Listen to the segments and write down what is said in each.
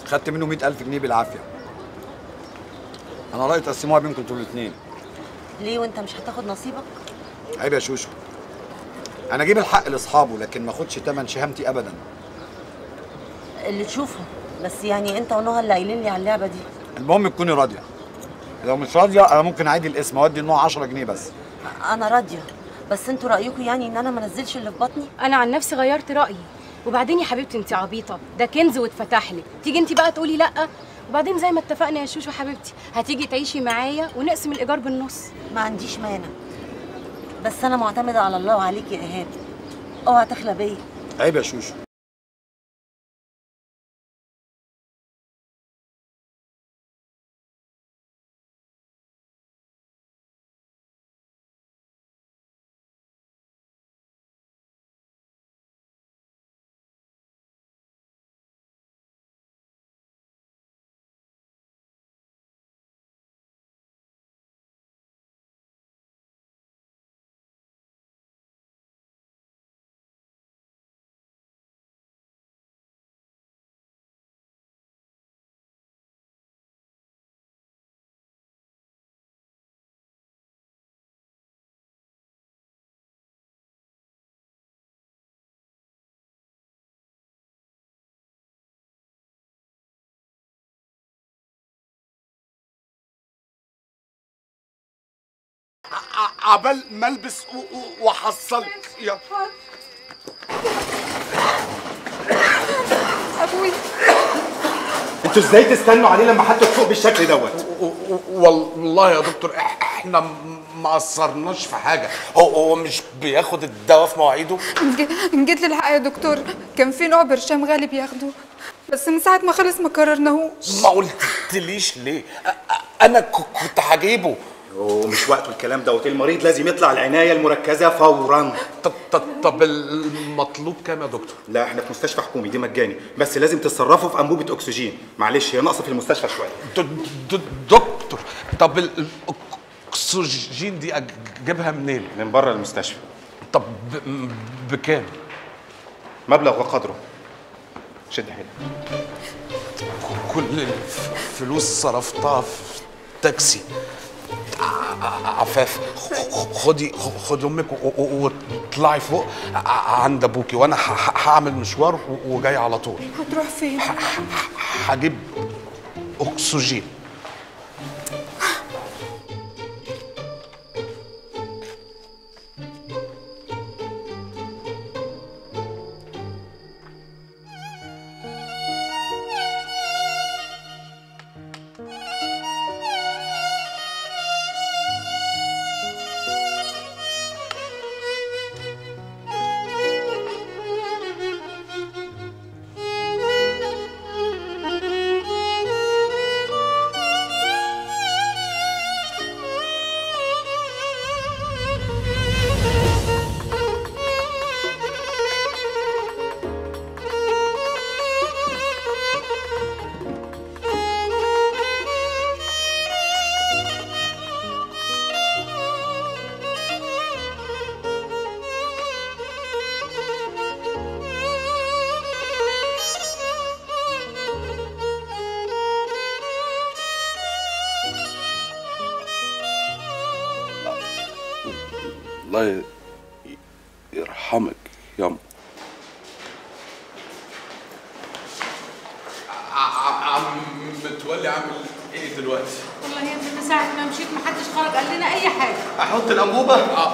خدت منه 100000 جنيه بالعافيه انا رايي تقسموها بينكم انتوا الاثنين ليه وانت مش هتاخد نصيبك عيب يا شوشو انا اجيب الحق لاصحابه لكن ما اخدش تمن شهامتي ابدا اللي تشوفه بس يعني انت ونهى اللي قايلين لي على اللعبه دي المهم تكوني راضيه لو مش راضيه انا ممكن اعيد الاسم اودي النوع 10 جنيه بس انا راضيه بس انتوا رايكم يعني ان انا ما انزلش اللي في بطني انا عن نفسي غيرت رايي وبعدين يا حبيبتي انت عبيطه ده كنز واتفتح لك تيجي انت بقى تقولي لا وبعدين زي ما اتفقنا يا شوشو حبيبتي هتيجي تعيشي معايا ونقسم الايجار بالنص ما عنديش مانع بس انا معتمده على الله وعليك يا ايهاب اوعى تخلى بيا عيب يا شوشو عبال ما البس و- و- واحصلك يا ابوي انتوا ازاي تستنوا عليه لما حد تسوق بالشكل دوت و- و- والله يا دكتور إح- احنا م- ما قصرناش في حاجه هو هو مش بياخد الدواء في مواعيده ج- جيت للحق يا دكتور كان في نوع برشام غالي بياخده بس من ساعة ما خلص ما قررناهوش ما قلتليش ليه أ- أ- انا ك- كنت هجيبه ومش وقته الكلام دوت المريض لازم يطلع العنايه المركزه فورا طب طب طب المطلوب كام يا دكتور لا احنا في مستشفى حكومي دي مجاني بس لازم تتصرفوا في انبوبه اكسجين معلش هي ناقصه في المستشفى شويه د- د- دكتور طب ال- الاكسجين دي اجيبها منين من بره المستشفى طب ب- بكام مبلغ وقدره شد حيلك كل الفلوس صرفتها في تاكسي ع- ع- عفاف خ- خدي خدي امك و- و- واطلعي فوق ع- عند ابوكي وانا ه- ه- هعمل مشوار و- وجاي على طول هتروح فين هجيب اكسجين الله ي- يرحمك ياما عم متولي عامل ايه دلوقتي؟ والله يا ابني من ساعة ما مشيت محدش خرج قال لنا أي حاجة احط الانبوبه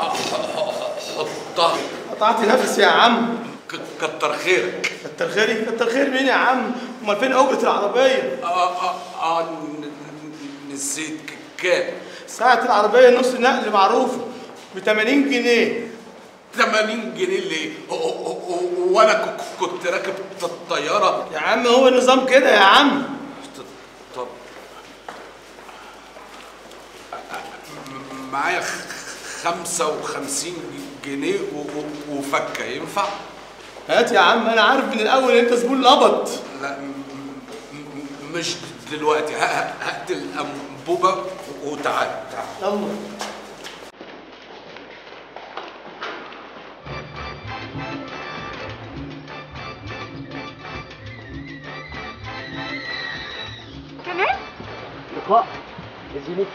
حطها قطعت نفسي يا عم ك- كتر خيرك كتر خيري كتر خير مين يا عم امال فين اجره العربيه اه اه اه ن- ن- نسيت ك- كام؟ ساعه العربيه نص نقل معروفه ب 80 جنيه 80 جنيه ليه؟ هو- هو- هو- وانا ك- كنت راكب ط- الطياره يا عم هو النظام كده يا عم طب م- معايا خ- 55 جنيه و- و- وفكه ينفع؟ هات يا عم انا عارف من الاول ان انت زبون لبط لا م- م- مش دلوقتي ه- ه- هات الانبوبه وتعال تعال يلا لقاء يزينك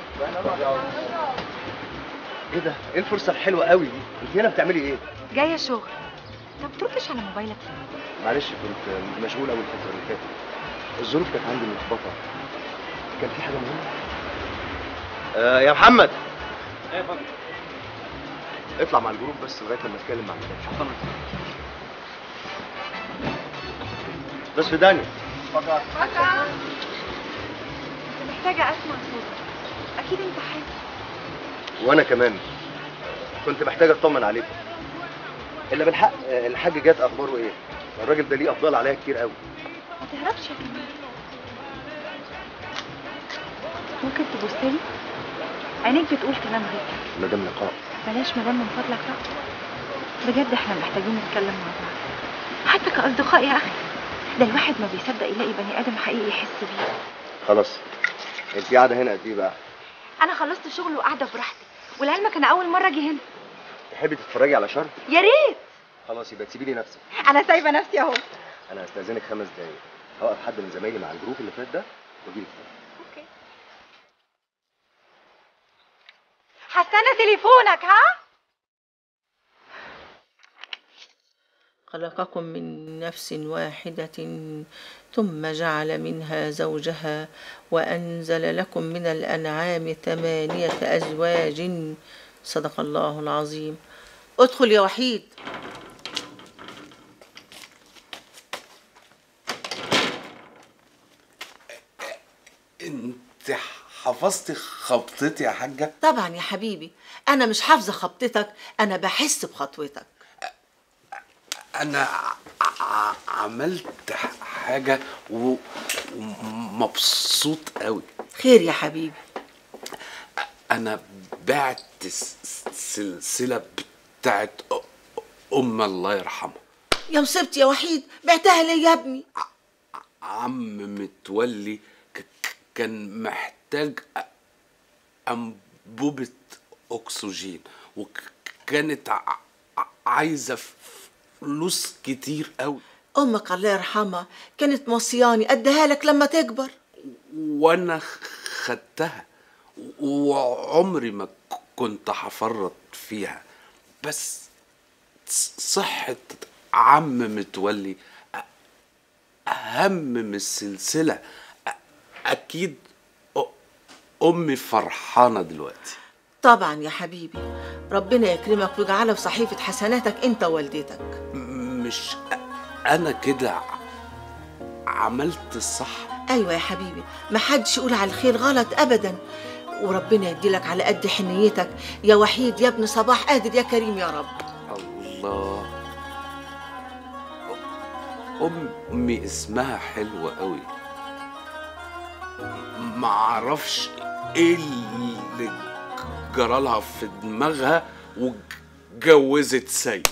ايه ده؟ ايه الفرصة الحلوة قوي دي؟ انت هنا بتعملي ايه؟ جايه شغل طب تردش على موبايلك معلش كنت مشغول قوي الفترة اللي فاتت الظروف كانت عندي ملخبطة كان في حاجة مهمة؟ آه يا محمد ايه يا فندم اطلع مع الجروب بس لغاية لما اتكلم مع المدام بس في دانيا كنت محتاجه اسمع صوتك اكيد انت حاسس وانا كمان كنت محتاج اطمن عليكم الا بالحق آه، الحاج جات اخباره ايه الراجل ده ليه افضال عليا كتير قوي ما تهربش يا كمان ممكن تبص لي عينيك بتقول كلام غير مدام لقاء بلاش مدام من فضلك بقى بجد احنا محتاجين نتكلم مع بعض حتى كأصدقاء يا أخي ده الواحد ما بيصدق يلاقي بني آدم حقيقي يحس بيه خلاص انت قاعده هنا قد ايه بقى أنا خلصت شغل وقاعدة براحتي ولعلمك أنا أول مرة أجي هنا تحبي تتفرجي على شر يا ريت خلاص يبقى تسيبي لي نفسك أنا سايبة نفسي أهو انا هستاذنك خمس دقايق هوقف حد من زمايلي مع الجروب اللي فات ده واجي لك أوكي هستنى تليفونك ها خلقكم من نفس واحدة ثم جعل منها زوجها وأنزل لكم من الأنعام ثمانية أزواج صدق الله العظيم ادخل يا وحيد انت حفظتي خبطتي يا حاجه طبعا يا حبيبي أنا مش حافظة خبطتك أنا بحس بخطوتك انا ع- ع- عملت حاجه و- ومبسوط قوي خير يا حبيبي انا بعت الس- السلسله بتاعت أ- ام الله يرحمها يا مصيبتي يا وحيد بعتها ليه يا ابني عم متولي ك- ك- كان محتاج أ- انبوبه اكسجين وكانت ع- ع- عايزه ف- فلوس كتير قوي أمك الله يرحمها كانت موصياني أديها لك لما تكبر وانا خدتها وعمري ما ك- كنت هفرط فيها بس ص- صحة عم متولي أ- أهم من السلسلة أ- أكيد أ- أمي فرحانة دلوقتي طبعا يا حبيبي ربنا يكرمك ويجعلها في صحيفة حسناتك انت ووالدتك مش أ- أنا كده ع- عملت الصح ايوه يا حبيبي ما حدش يقول على الخير غلط ابدا وربنا يديلك على قد حنيتك يا وحيد يا ابن صباح قادر يا كريم يا رب الله أمي اسمها حلوة قوي معرفش ايه اللي جرالها في دماغها واتجوزت سيد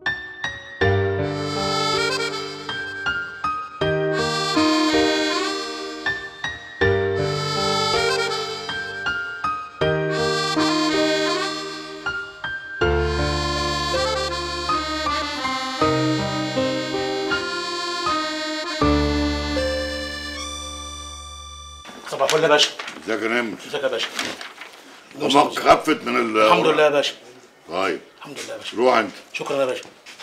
صباح الفل يا باشا ازيك يا نمر ازيك يا باشا دماغك خفت من ال الحمد لله يا باشا طيب الحمد لله يا باشا روح انت شكرا يا باشا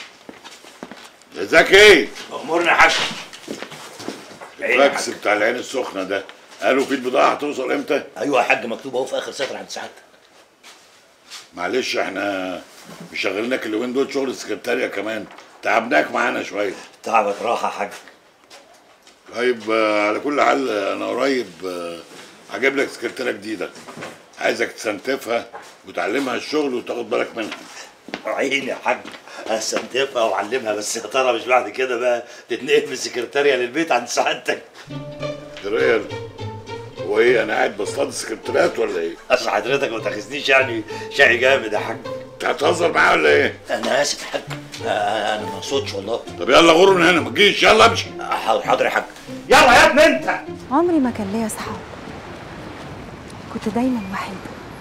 ازيك ايه؟ امورنا يا حاج العين يا الفاكس بتاع العين السخنه ده قالوا في البضاعه هتوصل امتى؟ ايوه يا حاج مكتوب اهو في اخر سطر عند سعادتك معلش احنا مشغلينك اليومين دول شغل السكرتاريه كمان تعبناك معانا شويه تعبك راحه يا حاج طيب آه، على كل حال آه، انا قريب آه، هجيب لك سكرتيره جديده عايزك تستنتفها وتعلمها الشغل وتاخد بالك منها عيني يا حاج استنتفها واعلمها بس يا ترى مش بعد كده بقى تتنقل من السكرتاريه للبيت عند سعادتك ريال هو ايه انا قاعد بصطاد سكرتيرات ولا ايه؟ اصل حضرتك ما تاخذنيش يعني شاي جامد يا حاج انت هتهزر معايا ولا ايه؟ انا اسف يا حاج آه، انا ما اقصدش والله طب يلا غور من هنا ما تجيش يلا امشي حاضر حاضر يا حاج يلا يا ابني انت عمري ما كان ليا اصحاب كنت دايما وحيدة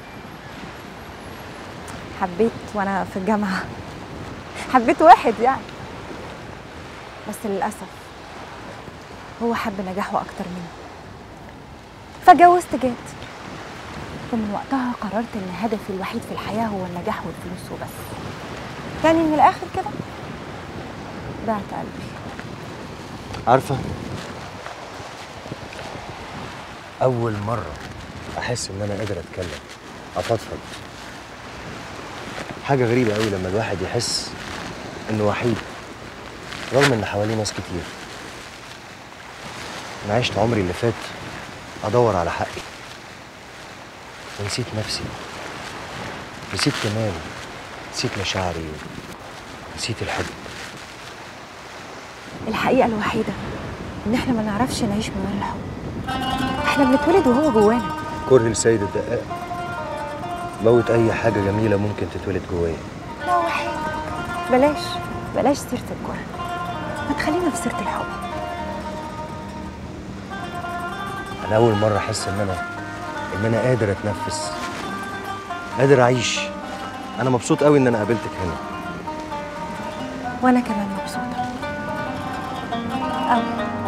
حبيت وانا في الجامعة حبيت واحد يعني بس للأسف هو حب نجاحه أكتر مني فاتجوزت جاد ومن وقتها قررت ان هدفي الوحيد في الحياه هو النجاح والفلوس وبس يعني من الاخر كده بعت قلبي عارفة أول مرة أحس إن أنا قادر أتكلم أفضفض حاجة غريبة أوي لما الواحد يحس إنه وحيد رغم إن حواليه ناس كتير أنا عشت عمري اللي فات أدور على حقي ونسيت نفسي نسيت كمان نسيت مشاعري نسيت الحب الحقيقه الوحيده ان احنا ما نعرفش نعيش من غير الحب احنا بنتولد وهو جوانا كره لسيد الدقاق موت أي حاجة جميلة ممكن تتولد جوايا لا وحيد بلاش بلاش سيره الكره ما تخلينا في سيره الحب أنا أول مرة أحس إن أنا إن أنا قادر أتنفس قادر أعيش أنا مبسوط أوي إن أنا قابلتك هنا وانا كمان مبسوطه أوي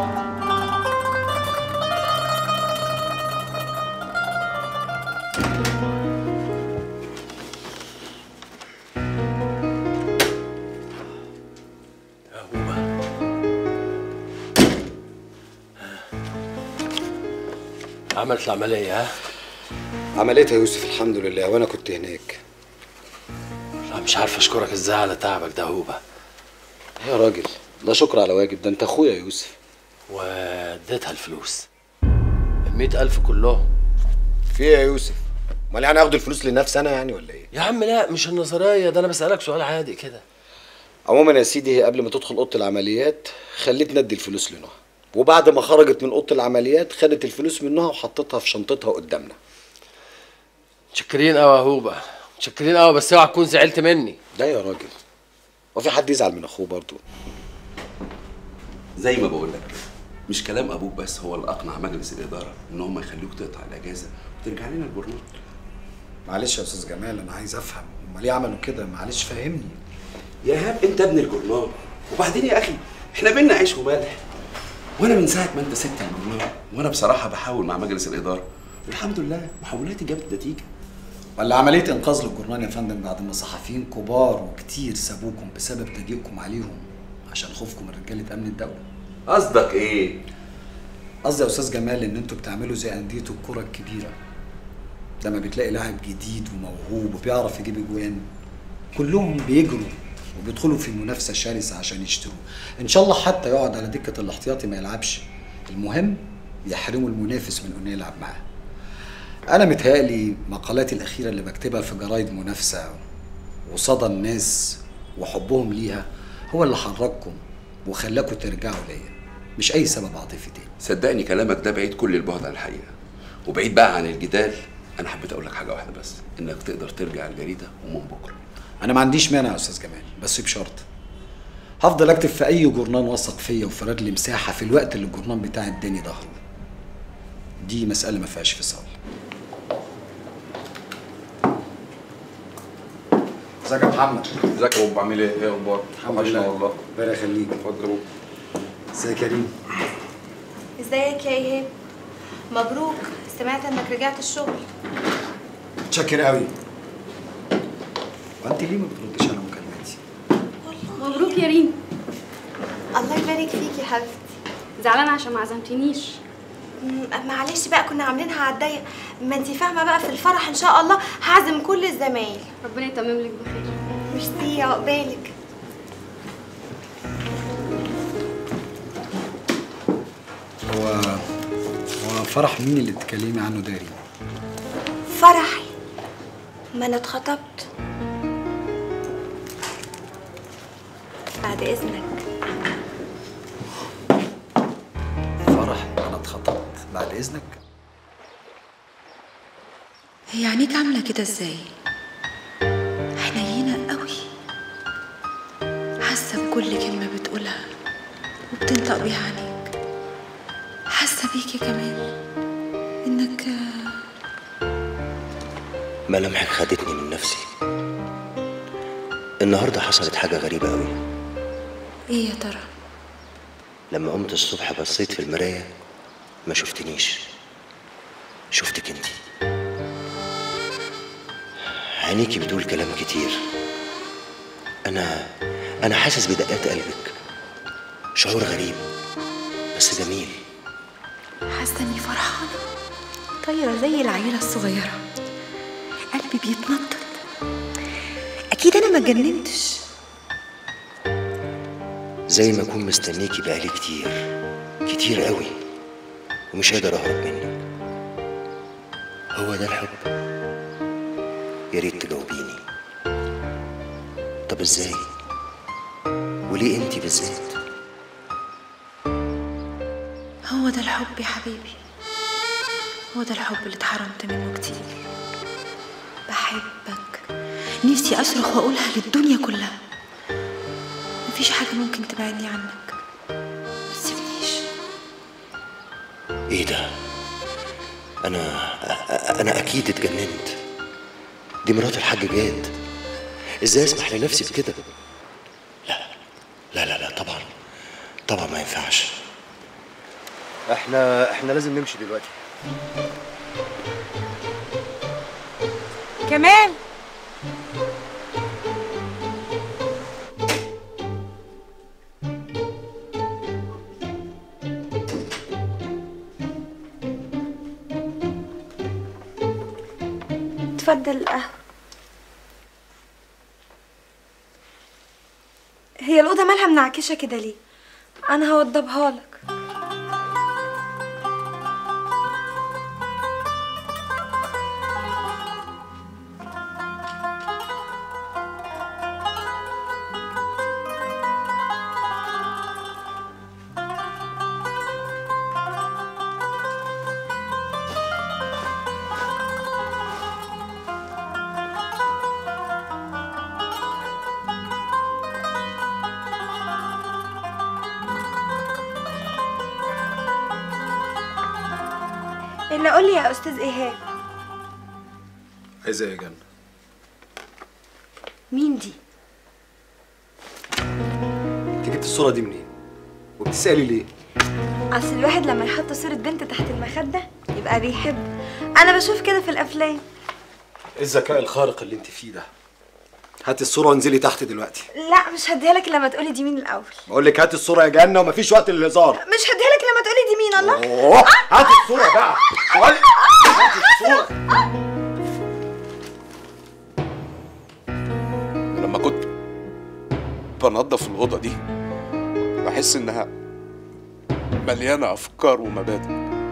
عملت العملية ها؟ عمليتها يا يوسف الحمد لله وانا كنت هناك لا مش عارف اشكرك ازاي على تعبك ده هوبة يا راجل لا شكر على واجب ده انت اخويا يا يوسف واديتها الفلوس المئة ألف كلهم في ايه يا يوسف امال يعني هاخد الفلوس لنفسي انا يعني ولا ايه يا عم لا مش النظرية ده أنا بسألك سؤال عادي كده عموما يا سيدي هي قبل ما تدخل اوضه العمليات خليت ندي الفلوس لنهى وبعد ما خرجت من اوضه العمليات خدت الفلوس من نهى وحطتها في شنطتها قدامنا متشكرين قوي يا هوبة متشكرين قوي بس اوعى تكون زعلت مني ده يا راجل وفي حد يزعل من اخوه برضه زي ما بقول لك مش كلام ابوك بس هو اللي اقنع مجلس الاداره ان هم يخلوك تقطع الاجازه وترجع لنا البرنامج معلش يا استاذ جمال انا عايز افهم هم ليه عملوا كده معلش فهمني يا ايهاب انت ابن الجرنان وبعدين يا اخي احنا بينا عيش وملح وانا من ساعه ما انت سبت الجرنان وانا بصراحه بحاول مع مجلس الاداره والحمد لله محاولاتي جابت نتيجه ولا عمليه انقاذ للجرنان يا فندم بعد ما صحفيين كبار وكتير سابوكم بسبب تضييقكم عليهم عشان خوفكم من رجاله امن الدوله قصدك ايه قصدي يا استاذ جمال ان انتوا بتعملوا زي انديه الكره الكبيره لما بتلاقي لاعب جديد وموهوب وبيعرف يجيب اجوان كلهم بيجروا وبيدخلوا في منافسه شرسه عشان يشتروه ان شاء الله حتى يقعد على دكه الاحتياطي ما يلعبش المهم يحرموا المنافس من انه يلعب معاه انا متهيألي مقالاتي الاخيره اللي بكتبها في جرايد منافسه وصدى الناس وحبهم ليها هو اللي حرككم وخلاكم ترجعوا ليا مش اي سبب عاطفي تاني صدقني كلامك ده بعيد كل البعد عن الحقيقه وبعيد بقى عن الجدال انا حبيت اقول لك حاجه واحده بس انك تقدر ترجع الجريده ومن بكره انا ما عنديش مانع يا استاذ جمال بس بشرط هفضل اكتب في اي جورنان وثق فيا وفرد لي مساحه في الوقت اللي الجورنان بتاعي اداني ظهره دي مساله ما فيهاش فصال ازيك يا محمد ازيك يا ابو عامل ايه ايه اخبارك الحمد وحشنا لله. والله ربنا يخليك اتفضل يا ابو ازيك يا كريم ازيك يا ايهاب مبروك سمعت انك رجعت الشغل متشكر قوي وانت ليه ما بتردش على مكالماتي مبروك يا ريم الله يبارك فيكي يا حبيبتي زعلانه عشان ما عزمتنيش م- معلش بقى كنا عاملينها على الضيق ما انت فاهمه بقى في الفرح ان شاء الله هعزم كل الزمايل ربنا يتمم لك بخير ميرسي عقبالك هو هو فرح مين اللي بتتكلمي عنه ده يا ريم فرحي ما انا اتخطبت بعد اذنك فرح انا اتخطبت بعد اذنك هي عينيك عاملة كده ازاي؟ حنينة قوي حاسة بكل كلمة بتقولها وبتنطق بيها عينيك حاسة بيكي كمان انك ملامحك خدتني من نفسي النهارده حصلت حاجة غريبة قوي ايه يا ترى؟ لما قمت الصبح بصيت في المراية ما شفتنيش شفتك انت عينيكي بتقول كلام كتير انا انا حاسس بدقات قلبك شعور غريب بس جميل حاسه اني فرحانه طايره زي العيله الصغيره قلبي بيتنطط اكيد انا ما اتجننتش زي ما اكون مستنيكي بقالي كتير كتير قوي ومش قادر اهرب منك هو ده الحب يا ريت تجاوبيني طب ازاي وليه انت بالذات هو ده الحب يا حبيبي هو ده الحب اللي اتحرمت منه كتير بحبك نفسي اصرخ واقولها للدنيا كلها مفيش حاجه ممكن تبعدني عنك متسيبنيش ايه ده انا انا اكيد اتجننت دي مرات الحاج جاد ازاي اسمح لنفسي بكده لا لا لا لا طبعا طبعا ما ينفعش احنا احنا لازم نمشي دلوقتي كمان اتفضل القهوة هي الأوضة مالها منعكشة كده ليه؟ أنا هوضبها لك إلا قولي يا أستاذ إيهاب عايزة ايه يا جنة؟ مين دي؟ انت جبت الصورة دي منين؟ وبتسألي ليه؟ أصل الواحد لما يحط صورة بنت تحت المخدة يبقى بيحب أنا بشوف كده في الأفلام ايه الذكاء الخارق اللي انت فيه ده؟ هاتي الصورة وانزلي تحت دلوقتي لا مش هديها لك لما تقولي دي مين الأول بقول لك هاتي الصورة يا جنة ومفيش وقت للهزار مش هديها لك لما تقولي دي مين الله اوه هاتي الصورة بقى بقول لك هاتي الصورة لما كنت بنظف الأوضة دي بحس إنها مليانة أفكار ومبادئ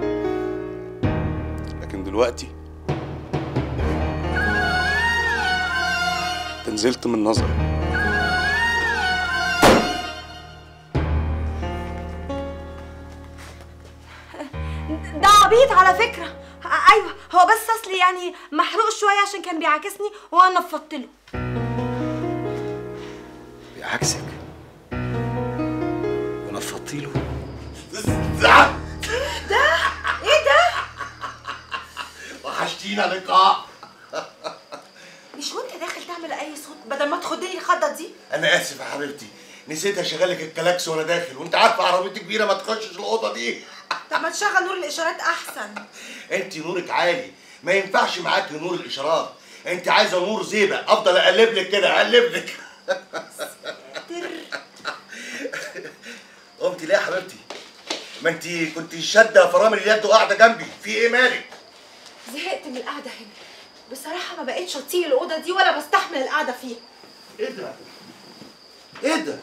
لكن دلوقتي نزلت من نظري ده عبيط على فكرة أ- أيوه هو بس أصلي يعني محروق شوية عشان كان بيعاكسني وأنا نفضت له بعكسك ونفضتي له ده إيه ده؟ وحشتينا لقاء مش وانت داخل تعمل اي صوت بدل ما تخدني الخضه دي انا اسف يا حبيبتي نسيت اشغلك الكلاكس وانا داخل وانت عارفه عربيتي كبيره ما تخشش الاوضه دي طب ما تشغل نور الاشارات احسن انت نورك عالي ما ينفعش معاكي نور الاشارات انت عايزه نور زيبه افضل اقلب لك كده اقلب لك قمتي ليه يا حبيبتي ما انت كنت شاده فرامل اليد وقاعده جنبي في ايه مالك زهقت من القعده هنا بصراحه ما بقتش اطيق الاوضه دي ولا بستحمل القعده فيها ايه ده ايه ده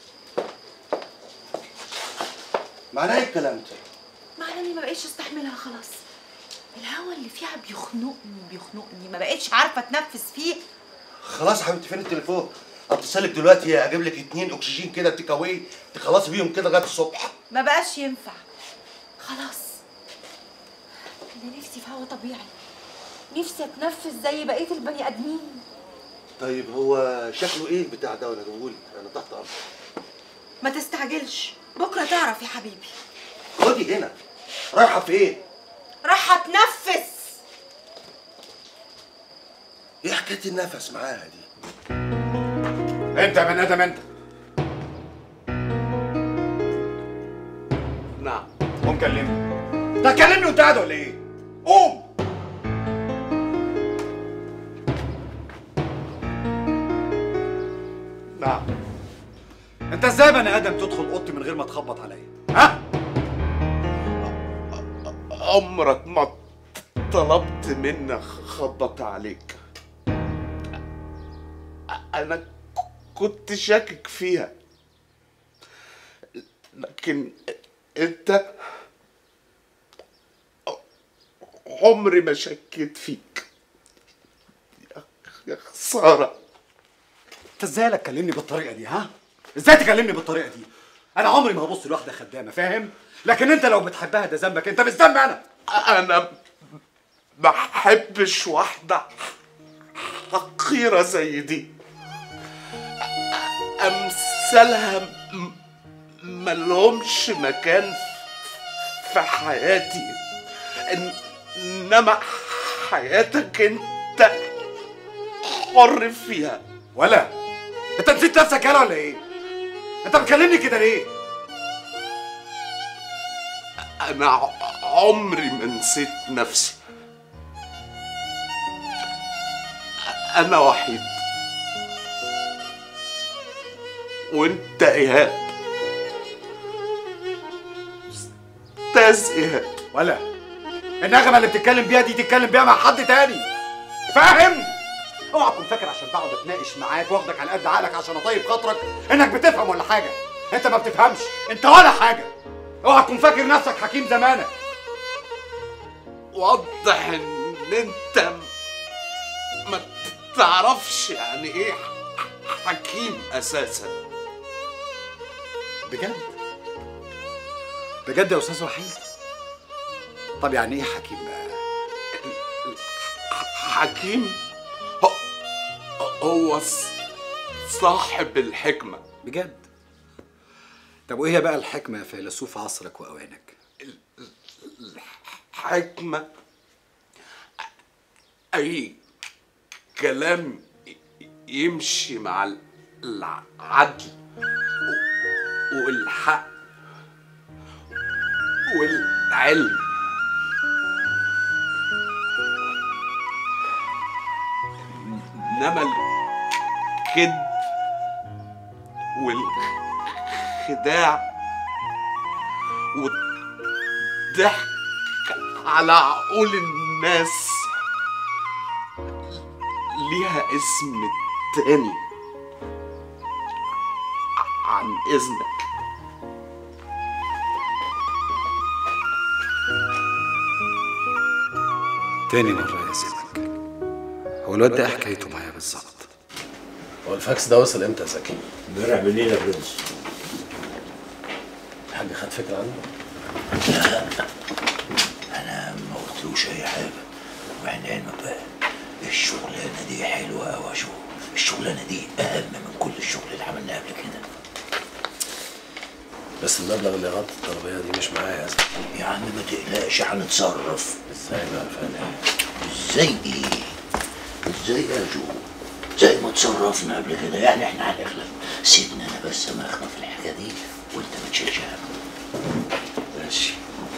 معناه ايه الكلام ده معناه اني ما بقتش استحملها خلاص الهوا اللي فيها بيخنقني بيخنقني ما بقتش عارفه اتنفس فيه خلاص يا حبيبتي فين التليفون اتصلك دلوقتي اجيب لك اتنين اكسجين كده تيك اواي تخلصي بيهم كده لغايه الصبح ما بقاش ينفع خلاص انا نفسي في هوا طبيعي نفسي اتنفس زي بقيه البني ادمين طيب هو شكله ايه البتاع ده وانا جابهولي انا تحت امرك ما تستعجلش بكره تعرف يا حبيبي خدي هنا رايحه فين راح اتنفس ايه حكايه النفس معاها دي انت يا بني ادم انت نعم قوم كلمني انت هتكلمني وانت قاعد ولا ايه؟ قوم نعم انت ازاي بني ادم تدخل اوضتي من غير ما تخبط عليا ها عمرك ما طلبت مني خبط عليك انا ك- كنت شاكك فيها لكن انت عمري ما شكيت فيك يا- يا خساره انت ازاي لا تكلمني بالطريقه دي ها ازاي تكلمني بالطريقه دي انا عمري ما هبص لواحده خدامه فاهم لكن انت لو بتحبها ده ذنبك انت مش ذنبي انا انا ما بحبش واحده حقيره زي دي امثالها م- ملهمش مكان في حياتي إن- انما حياتك انت حر فيها ولا انت نسيت نفسك يالا ولا ايه انت بتكلمني كده ليه انا ع- عمري ما نسيت نفسي انا وحيد وانت ايهاب استاذ ايهاب ولا النغمه اللي بتتكلم بيها دي تتكلم بيها مع حد تاني فاهم اوعى تكون فاكر عشان بقعد اتناقش معاك واخدك على قد عقلك عشان اطيب خاطرك انك بتفهم ولا حاجه انت ما بتفهمش انت ولا حاجه اوعى تكون فاكر نفسك حكيم زمانك وضح ان انت ما تعرفش يعني ايه حكيم اساسا بجد بجد يا استاذ وحيد طب يعني ايه حكيم بقى حكيم هو, هو ص- صاحب الحكمه بجد طب وايه هي بقى الحكمه يا فيلسوف عصرك واوانك حكمة أي كلام ي- يمشي مع العدل و- والحق والعلم إنما الكذب والخداع والضحك على عقول الناس ليها اسم تاني عن إذنك تاني مره يا زينك هو الواد ده إيه حكايته معايا بالظبط هو الفاكس ده وصل امتى يا زكي؟ امبارح بالليل يا برنس الحاج خد فكره عنه؟ انا ما قلتلوش اي حاجه وعين علمك بقى الشغلانه دي حلوه قوي يا شو الشغلانه دي اهم من كل الشغل اللي عملناه قبل كده بس المبلغ اللي غطى الطلبيه دي مش معايا يا زكي يا عم ما تقلقش هنتصرف ازاي بقى فاهم ازاي ايه ازاي يا جو زي ما تصرفنا قبل كده يعني احنا هنخلف سيبنا انا بس ما اخطف الحاجه دي وانت ما تشيلش هم ماشي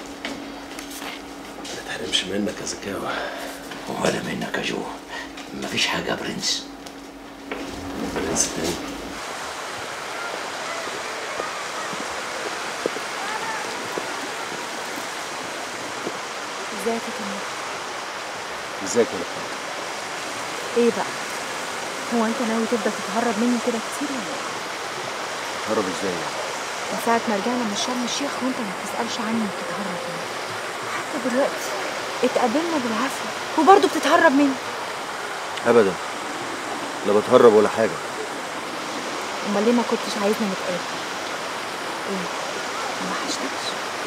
ما تحرمش منك يا زكاوة ولا منك يا جو مفيش حاجه يا برنس برنس تاني ازيك يا كمال ازيك يا لقاء ايه بقى هو انت ناوي تفضل تتهرب مني كده كتير ولا ايه هرب ازاي يعني؟ من ساعة ما رجعنا من شرم الشيخ وانت ما بتسألش عني وبتتهرب مني حتى دلوقتي اتقابلنا بالعافية وبرضه بتتهرب مني ابدا لا بتهرب ولا حاجه امال ليه ما كنتش عايزنا نتقابل ايه ما وحشتكش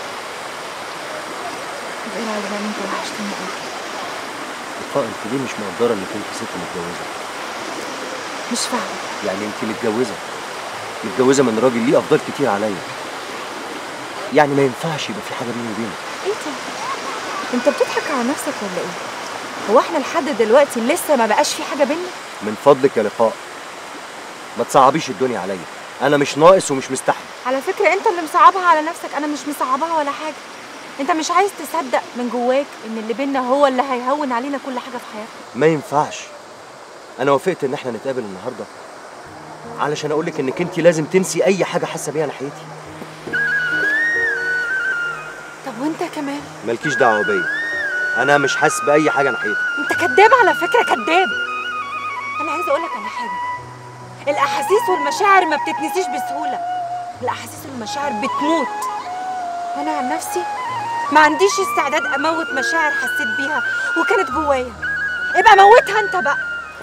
طب ايه رايك بقى ان انت وحشتني قوي لقاء انت ليه مش مقدره انك انت ست متجوزه مش فاهمة يعني انت متجوزه متجوزه من راجل ليه افضال كتير عليا يعني ما ينفعش يبقى في حاجه بيني وبينك ايه ده انت بتضحك على نفسك ولا ايه هو احنا لحد دلوقتي لسه ما بقاش في حاجة بينا من فضلك يا لقاء ما تصعبيش الدنيا عليا انا مش ناقص ومش مستحمل على فكرة انت اللي مصعبها على نفسك انا مش مصعبها ولا حاجة انت مش عايز تصدق من جواك ان اللي بينا هو اللي هيهون علينا كل حاجة في حياتنا ما ينفعش انا وافقت ان احنا نتقابل النهارده علشان اقول لك انك انت لازم تنسي اي حاجه حاسه بيها ناحيتي طب وانت كمان مالكيش دعوه بيا انا مش حاسس باي حاجه ناحيتك انت كداب على فكره كداب انا عايزه اقول لك على حاجه الاحاسيس والمشاعر ما بتتنسيش بسهوله الاحاسيس والمشاعر بتموت انا عن نفسي ما عنديش استعداد اموت مشاعر حسيت بيها وكانت جوايا ابقى موتها انت بقى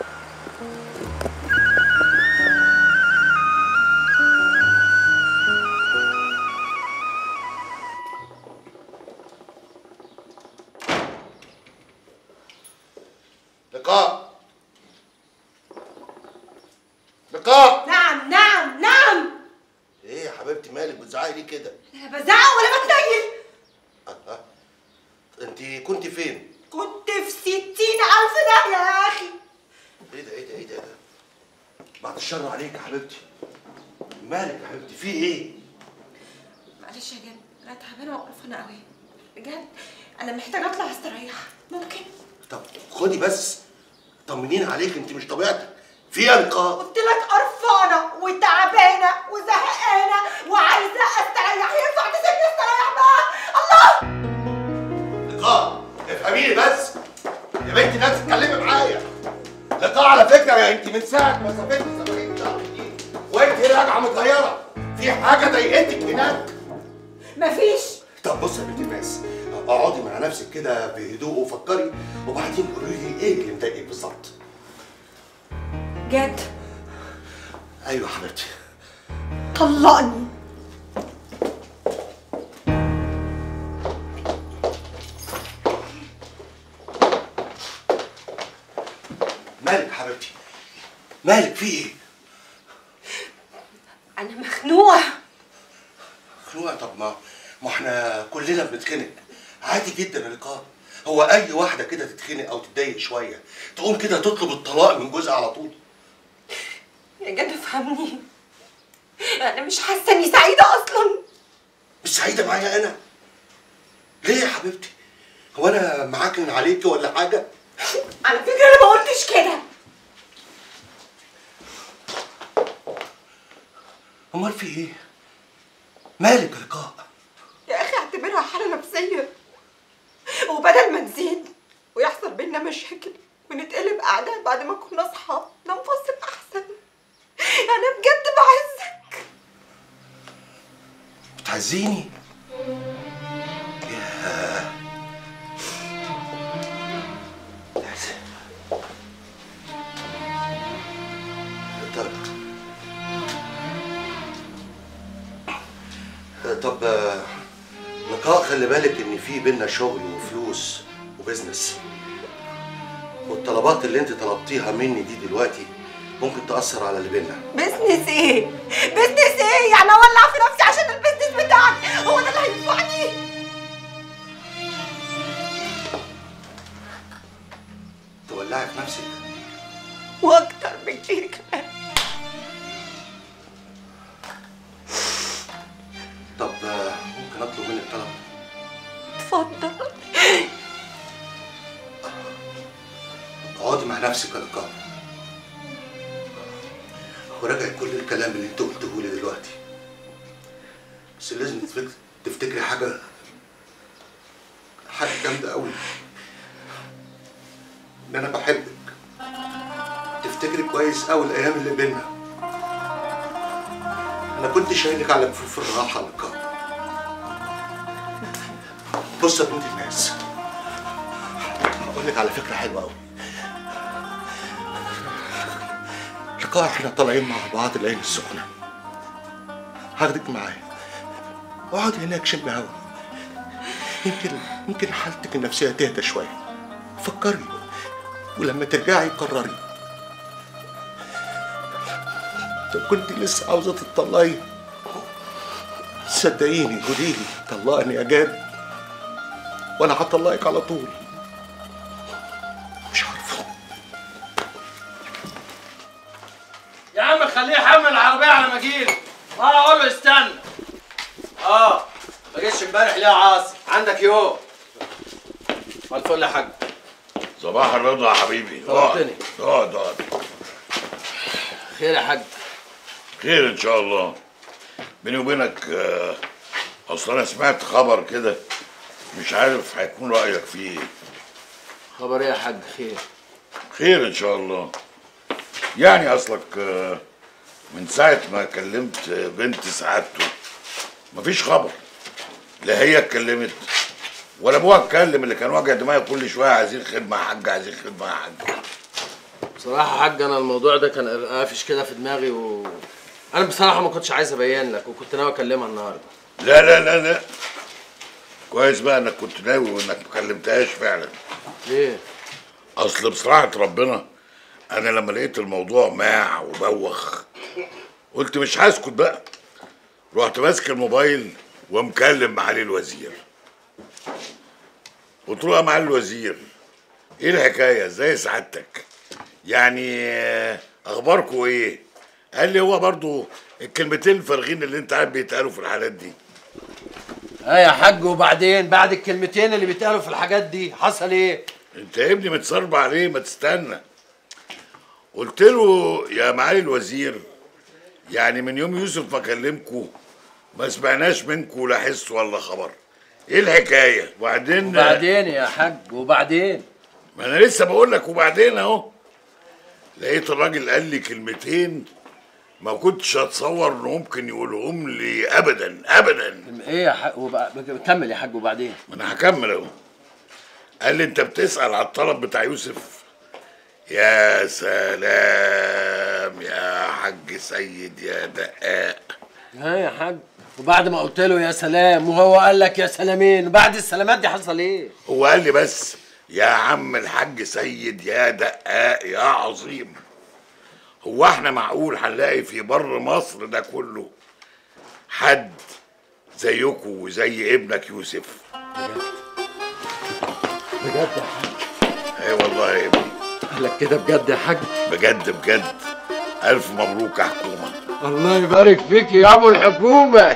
لقاء لقاء نعم نعم نعم ايه يا حبيبتي مالك بتزعقي ليه كده لا بزعق ولا بتنيل الله انت كنت فين كنت في ستين ألف داهية يا أخي ايه ده ايه ده ايه ده بعد الشر عليك يا حبيبتي مالك يا حبيبتي في ايه معلش يا جد انا تعبانه وقرفانه قوي بجد انا محتاجه اطلع استريح ممكن طب خدي بس طمنين عليك انت مش طبيعتك في ايه يا لقاء قلت لك قرفانة وتعبانة وزهقانة وعايزة استريح ينفع تسيبني استريح بقى الله لقاء افهميني بس يا بنتي لا تتكلمي معايا لقاء على فكره يا انت من ساعه ما سافرتي سفريه شهر جديد وانت راجعه متغيره في حاجه ضايقتك هناك مفيش طب بص يا بنت الناس اقعدي مع نفسك كده بهدوء وفكري وبعدين قولي لي ايه اللي مضايقك بالظبط جد ايوه يا حبيبتي طلقني مالك يا حبيبتي مالك في ايه أنا مخنوقة خنوقه طب ما ما احنا كلنا بنتخنق عادي جدا يا لقاء هو اي واحده كده تتخنق او تتضايق شويه تقوم كده تطلب الطلاق من جوزها على طول يا جد افهمني أنا مش حاسة إني سعيدة أصلا مش سعيده معايا انا ليه يا حبيبتي هو انا معاكن عليكي ولا حاجه على فكرة أنا ما قلتش كده امال في ايه مالك يا لقاء يا أخي اعتبرها حالة نفسية وبدل ما تزيد ويحصل بينا مشاكل ونتقلب أعداء بعد ما كنا أصحاب ننفصل أحسن أنا بجد بعزك بتعزيني ياه طب طب آه، لقاء خلي بالك ان في بينا شغل وفلوس وبزنس والطلبات اللي انت طلبتيها مني دي دلوقتي ممكن تأثر على اللي بينا بزنس ايه؟ بزنس ايه؟ يعني اولع في نفسي عشان البزنس بتاعك هو ده اللي هينفعني؟ تولعي في نفسك واكتر بكتير كمان طب آه، ممكن اطلب منك طلب اتفضل اقعدي مع نفسك يا لقاء وراجعي كل الكلام اللي انت قلته لي دلوقتي بس لازم تفك- تفتكري حاجه حاجه جامده قوي ان انا بحبك تفتكري كويس قوي الايام اللي بينا انا كنت شايلك على كفوف الراحه يا لقاء بص يا بنت الناس هقول لك على فكره حلوه قوي لقاء احنا طالعين مع بعض العين السخنه هاخدك معايا اقعدي هناك شم هوا يمكن يمكن حالتك النفسيه تهدى شويه فكري ولما ترجعي قرري لو كنت لسه عاوزه تطلقي صدقيني قولي لي طلقني يا جاد وانا هطلقك على طول يا عم خليه يحمل العربية على ما اجيلك اه اقول له استنى اه ما جيتش امبارح ليه يا عاصي عندك يوم ما الفل يا حاج صباح الرضا يا حبيبي اقعد طلبتني. اقعد اقعد خير يا حاج خير ان شاء الله بيني وبينك آه، اصل انا سمعت خبر كده مش عارف هيكون رايك فيه ايه خبر ايه يا حاج خير خير ان شاء الله يعني اصلك آه، من ساعه ما كلمت آه، بنت سعادته مفيش خبر لا هي اتكلمت ولا ابوها اتكلم اللي كان واجع دماغي كل شويه عايزين خدمه يا حاج عايزين خدمه يا حاج بصراحة يا حاج أنا الموضوع ده كان قافش كده في دماغي و أنا بصراحة ما كنتش عايز أبين لك وكنت ناوي أكلمها النهاردة لا لا لا لا كويس بقى انك كنت ناوي وانك ما كلمتهاش فعلا ليه؟ اصل بصراحه ربنا انا لما لقيت الموضوع ماع وبوخ قلت مش هسكت بقى رحت ماسك الموبايل ومكلم معالي الوزير قلت له يا معالي الوزير ايه الحكايه ازاي سعادتك يعني آه، اخباركم ايه قال لي هو برضو الكلمتين الفارغين اللي انت عارف بيتقالوا في الحالات دي اه يا حاج وبعدين بعد الكلمتين اللي بيتقالوا في الحاجات دي حصل ايه؟ انت يا ابني متصرب عليه ما تستنى قلت له يا معالي الوزير يعني من يوم يوسف ما كلمكوا ما سمعناش منكوا لا حس ولا خبر ايه الحكايه وبعدين وبعدين يا حاج وبعدين ما انا لسه بقول لك وبعدين اهو لقيت الراجل قال لي كلمتين ما كنتش اتصور انه ممكن يقولهم لي ابدا ابدا ايه يا حاج وبع... كمل يا حاج وبعدين ما انا هكمل اهو قال لي انت بتسال على الطلب بتاع يوسف يا سلام يا حاج سيد يا دقاق ها يا حاج وبعد ما قلت له يا سلام وهو قال لك يا سلامين وبعد السلامات دي حصل ايه؟ هو قال لي بس يا عم الحاج سيد يا دقاق يا عظيم هو احنا معقول هنلاقي في بر مصر ده كله حد زيكم وزي ابنك يوسف بجد يا حاج اي والله يا ابني قال لك كده بجد يا حاج بجد بجد الف مبروك يا حكومه الله يبارك فيك يا ابو الحكومه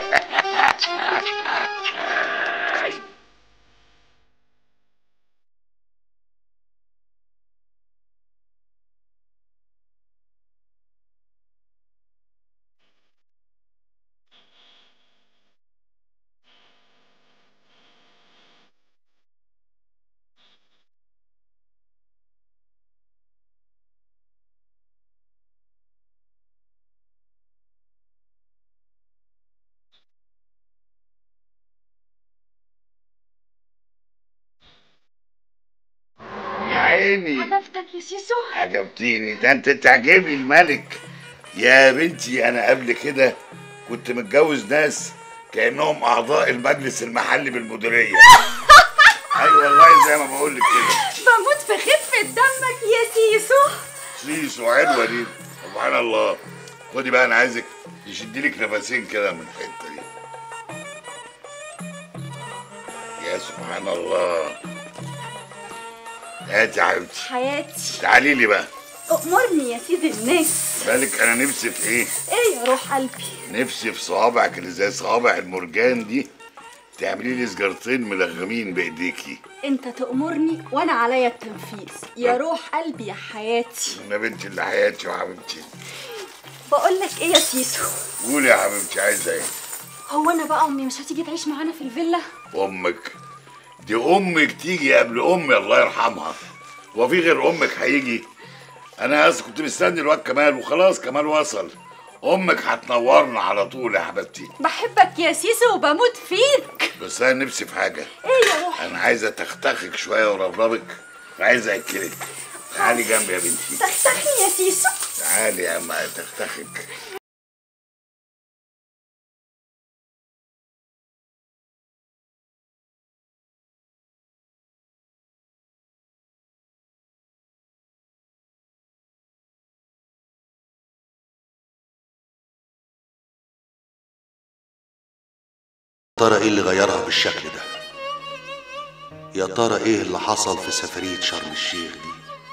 يا عيني حضرتك يا سيسو عجبتيني ده انت تعجبي الملك يا بنتي انا قبل كده كنت متجوز ناس كانهم اعضاء المجلس المحلي بالمديريه اي والله زي ما بقول لك كده بموت في خفة دمك يا سيسو سيسو حلوه دي سبحان الله خدي بقى انا عايزك تشدي لك نفسين كده من الحته دي يا سبحان الله هاتي يا حبيبتي حياتي تعالي لي بقى أمرني يا سيد الناس بالك انا نفسي في ايه ايه يا روح قلبي نفسي في صوابعك اللي زي صوابع المرجان دي تعملي لي سجارتين ملغمين بايديكي انت تأمرني وانا عليا التنفيذ يا روح قلبي يا حياتي يا بنتي اللي حياتي وحبيبتي بقول لك ايه يا سيسو قولي يا حبيبتي عايزه ايه هو انا بقى امي مش هتيجي تعيش معانا في الفيلا امك دي امك تيجي قبل امي الله يرحمها هو في غير امك هيجي انا اصلا كنت مستني الواد كمال وخلاص كمال وصل امك هتنورنا على طول يا حبيبتي بحبك يا سيسو وبموت فيك بس انا نفسي في حاجه ايه يا روح انا عايزه تختخك شويه وربربك وعايزه اكلك تعالي جنبي يا بنتي تختخني يا سيسو تعالي يا اما تختخك ترى ايه اللي غيرها بالشكل ده يا ترى ايه اللي حصل في سفرية شرم الشيخ دي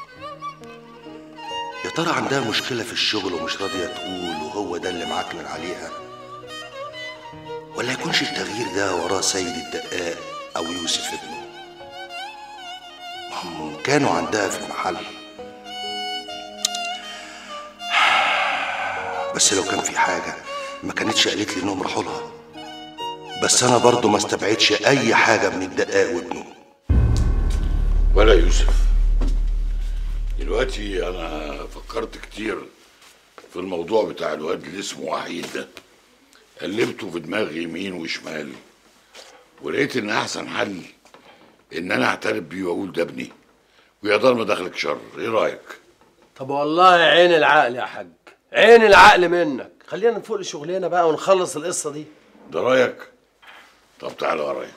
يا ترى عندها مشكلة في الشغل ومش راضية تقول وهو ده اللي معكنن عليها ولا يكونش التغيير ده وراه سيد الدقاق أو يوسف ابنه ما هم كانوا عندها في المحل بس لو كان في حاجة ما كانتش قالت لي انهم راحوا لها بس انا برضو ما استبعدش اي حاجة من الدقاق وابنه ولا يوسف دلوقتي انا فكرت كتير في الموضوع بتاع الواد اللي اسمه وحيد ده قلبته في دماغي يمين وشمال ولقيت ان احسن حل ان انا اعترف بيه واقول ده ابني ويا دار ما دخلك شر ايه رايك طب والله عين العقل يا حاج عين العقل منك خلينا نفوق لشغلنا بقى ونخلص القصه دي ده رايك طب تعالى ورايا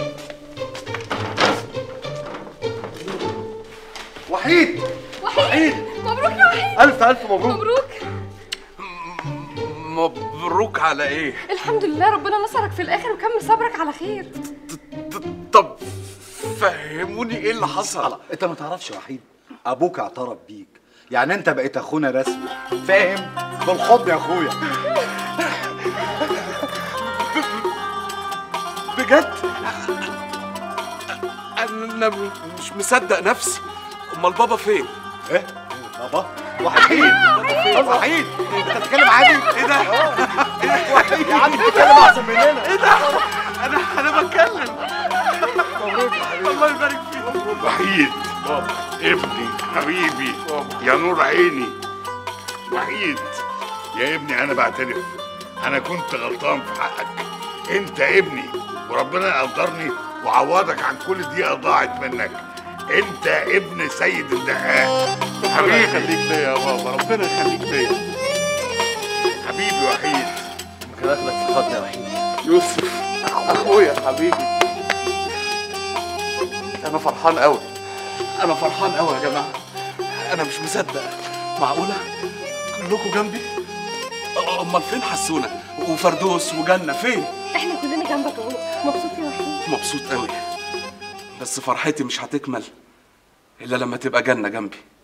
وحيد وحيد مبروك يا وحيد الف الف مبروك مبروك مبروك على ايه الحمد لله ربنا نصرك في الاخر وكمل صبرك على خير طب فهموني ايه اللي حصل انت ما تعرفش وحيد ابوك اعترف بيك يعني انت بقيت اخونا رسمي فاهم بالحب يا اخويا بجد انا مش مصدق نفسي امال بابا فين ايه بابا وحيد وحيد انت بتتكلم عادي ايه ده وحيد يا عم بتتكلم احسن مننا ايه ده انا انا بتكلم مبروك يا حبيبي الله يبارك فيك وحيد ابني حبيبي يا نور عيني وحيد يا ابني انا بعترف انا كنت غلطان في حقك انت ابني وربنا يقدرني وعوضك عن كل دقيقه ضاعت منك انت ابن سيد الدقاق ربنا يخليك ليا يا بابا ربنا يخليك ليا حبيبي وحيد ممكن اخدك في حضني يا وحيد يوسف اخويا حبيبي انا فرحان قوي انا فرحان قوي يا جماعه انا مش مصدق معقوله كلكم جنبي أ- امال فين حسونه وفردوس وجنه فين احنا كلنا جنبك اهو مبسوط يا وحيد مبسوط قوي بس فرحتي مش هتكمل الا لما تبقى جنه جنبي